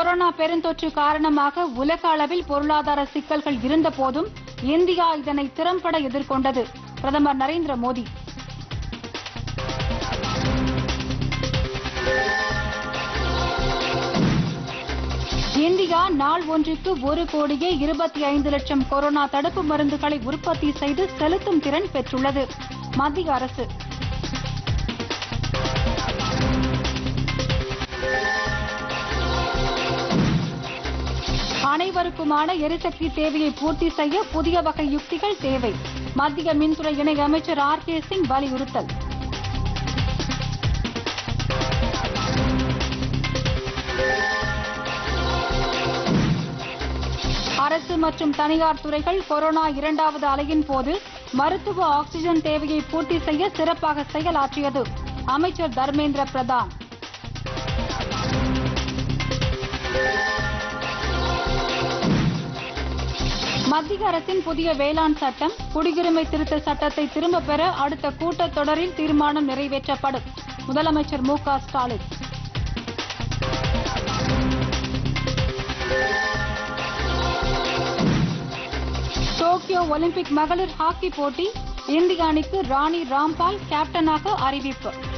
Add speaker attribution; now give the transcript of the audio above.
Speaker 1: corona பெருந்தொற்று காரணமாக உலக அளவில் பொருளாதார சிக்கல்கள் இருந்த போதும் இந்தியா இதனை திறம்பட எதிர்கொண்டது பிரதமர் நரேந்திர மோடி இந்தியா நாள் ஒன்றுக்கு ஒரு கோடியே இருபத்தி ஐந்து லட்சம் கொரோனா தடுப்பு மருந்துகளை உற்பத்தி செய்து செலுத்தும் திறன் பெற்றுள்ளது மத்திய அரசு அனைவருக்குமான எரிசக்தி தேவையை பூர்த்தி செய்ய புதிய வகை யுக்திகள் தேவை மத்திய மின்துறை இணை அமைச்சர் ஆர் கே சிங் வலியுறுத்தல் அரசு மற்றும் தனியார் துறைகள் கொரோனா இரண்டாவது அலையின் போது மருத்துவ ஆக்ஸிஜன் தேவையை பூர்த்தி செய்ய சிறப்பாக செயலாற்றியது அமைச்சர் தர்மேந்திர பிரதான் மத்திய அரசின் புதிய வேளாண் சட்டம் குடியுரிமை திருத்த சட்டத்தை திரும்பப் பெற அடுத்த கூட்டத்தொடரில் தீர்மானம் நிறைவேற்றப்படும் முதலமைச்சர் மு க ஸ்டாலின் டோக்கியோ ஒலிம்பிக் மகளிர் ஹாக்கி போட்டி இந்திய அணிக்கு ராணி ராம்பால் கேப்டனாக அறிவிப்பு